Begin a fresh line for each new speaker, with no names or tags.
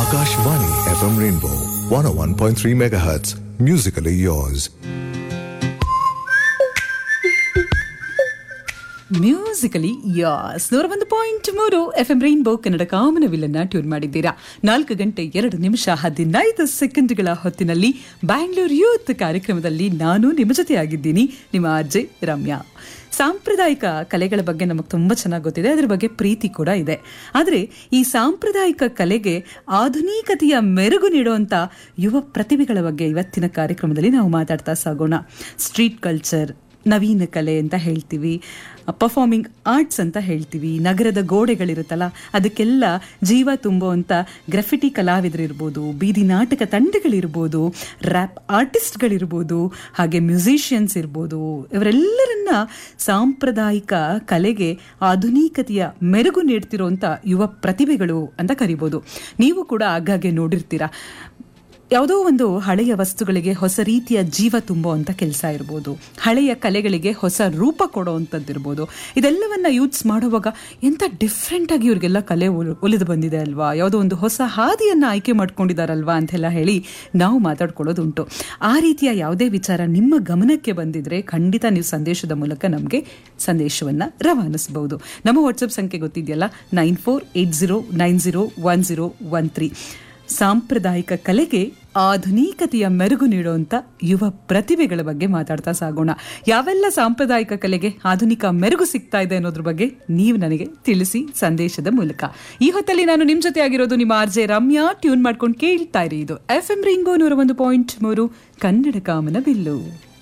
Akashvani FM Rainbow 101.3 MHz. Musically yours.
Musically yours ನೂರ ಒಂದು point ಮೂರು ಎಫ್ ಎಂ ರೈನ್ಬೋ ಕನ್ನಡ ಕಾಮನವಿಲ್ಲನ್ನ ಟ್ಯೂನ್ ಮಾಡಿದ್ದೀರಾ ನಾಲ್ಕು ಗಂಟೆ ಎರಡು ನಿಮಿಷ ಹದಿನೈದು ಸೆಕೆಂಡ್ಗಳ ಹೊತ್ತಿನಲ್ಲಿ ಬ್ಯಾಂಗ್ಳೂರ್ ಯೂತ್ ಕಾರ್ಯಕ್ರಮದಲ್ಲಿ ನಾನು ನಿಮ್ಮ ಜೊತೆ ಆಗಿದ್ದೀನಿ ನಿಮ್ಮ ಅಜ್ಜೆ ರಮ್ಯಾ ಸಾಂಪ್ರದಾಯಿಕ ಕಲೆಗಳ ಬಗ್ಗೆ ನಮಗೆ ತುಂಬ ಚೆನ್ನಾಗಿ ಗೊತ್ತಿದೆ ಅದರ ಬಗ್ಗೆ ಪ್ರೀತಿ ಕೂಡ ಇದೆ ಆದರೆ ಈ ಸಾಂಪ್ರದಾಯಿಕ ಕಲೆಗೆ ಆಧುನಿಕತೆಯ ಮೆರುಗು ನೀಡುವಂಥ ಯುವ ಪ್ರತಿಭೆಗಳ ಬಗ್ಗೆ ಇವತ್ತಿನ ಕಾರ್ಯಕ್ರಮದಲ್ಲಿ ನಾವು ಮಾತಾಡ್ತಾ ಸಾಗೋಣ ಸ್ಟ್ರೀಟ್ ಕಲ್ಚರ್ ನವೀನ ಕಲೆ ಅಂತ ಹೇಳ್ತೀವಿ ಪರ್ಫಾರ್ಮಿಂಗ್ ಆರ್ಟ್ಸ್ ಅಂತ ಹೇಳ್ತೀವಿ ನಗರದ ಗೋಡೆಗಳಿರುತ್ತಲ್ಲ ಅದಕ್ಕೆಲ್ಲ ಜೀವ ತುಂಬುವಂಥ ಗ್ರಫಿಟಿ ಕಲಾವಿದರಿರ್ಬೋದು ಬೀದಿ ನಾಟಕ ತಂಡಗಳಿರ್ಬೋದು ರ್ಯಾಪ್ ಆರ್ಟಿಸ್ಟ್ಗಳಿರ್ಬೋದು ಹಾಗೆ ಮ್ಯೂಸಿಷಿಯನ್ಸ್ ಇರ್ಬೋದು ಇವರೆಲ್ಲರನ್ನ ಸಾಂಪ್ರದಾಯಿಕ ಕಲೆಗೆ ಆಧುನಿಕತೆಯ ಮೆರುಗು ನೀಡ್ತಿರುವಂಥ ಯುವ ಪ್ರತಿಭೆಗಳು ಅಂತ ಕರಿಬೋದು ನೀವು ಕೂಡ ಆಗಾಗ್ಗೆ ನೋಡಿರ್ತೀರಾ ಯಾವುದೋ ಒಂದು ಹಳೆಯ ವಸ್ತುಗಳಿಗೆ ಹೊಸ ರೀತಿಯ ಜೀವ ತುಂಬುವಂಥ ಕೆಲಸ ಇರ್ಬೋದು ಹಳೆಯ ಕಲೆಗಳಿಗೆ ಹೊಸ ರೂಪ ಕೊಡುವಂಥದ್ದಿರ್ಬೋದು ಇದೆಲ್ಲವನ್ನ ಯೂಸ್ ಮಾಡುವಾಗ ಎಂಥ ಡಿಫ್ರೆಂಟ್ ಆಗಿ ಇವ್ರಿಗೆಲ್ಲ ಕಲೆ ಒಲ್- ಒಲಿದು ಬಂದಿದೆ ಅಲ್ವಾ ಯಾವುದೋ ಒಂದು ಹೊಸ ಹಾದಿಯನ್ನು ಆಯ್ಕೆ ಮಾಡ್ಕೊಂಡಿದ್ದಾರಲ್ವಾ ಅಂತೆಲ್ಲ ಹೇಳಿ ನಾವು ಮಾತಾಡ್ಕೊಳ್ಳೋದುಂಟು ಆ ರೀತಿಯ ಯಾವುದೇ ವಿಚಾರ ನಿಮ್ಮ ಗಮನಕ್ಕೆ ಬಂದಿದ್ರೆ ಖಂಡಿತ ನೀವು ಸಂದೇಶದ ಮೂಲಕ ನಮಗೆ ಸಂದೇಶವನ್ನು ರವಾನಿಸಬಹುದು ನಮ್ಮ ವಾಟ್ಸಪ್ ಸಂಖ್ಯೆ ಗೊತ್ತಿದೆಯಲ್ಲ nine four eight zero nine zero one zero one three ಸಾಂಪ್ರದಾಯಿಕ ಕಲೆಗೆ ಆಧುನಿಕತೆಯ ಮೆರುಗು ನೀಡುವಂಥ ಯುವ ಪ್ರತಿಭೆಗಳ ಬಗ್ಗೆ ಮಾತಾಡ್ತಾ ಸಾಗೋಣ ಯಾವೆಲ್ಲ ಸಾಂಪ್ರದಾಯಿಕ ಕಲೆಗೆ ಆಧುನಿಕ ಮೆರುಗು ಸಿಗ್ತಾ ಇದೆ ಅನ್ನೋದ್ರ ಬಗ್ಗೆ ನೀವು ನನಗೆ ತಿಳಿಸಿ ಸಂದೇಶದ ಮೂಲಕ ಈ ಹೊತ್ತಲ್ಲಿ ನಾನು ನಿಮ್ಮ ಜೊತೆ ಆಗಿರೋದು ನಿಮ್ಮ ಆರ್ ಜೆ ರಮ್ಯಾ ಟ್ಯೂನ್ ಮಾಡ್ಕೊಂಡು ಕೇಳ್ತಾ ಇರಿ ಇದು ಎಫ್ ಎಂ ರಿಂಗೋ ನೂರ ಒಂದು ಪಾಯಿಂಟ್ ಮೂರು ಕನ್ನಡ ಕಾಮನ ಬಿಲ್ಲು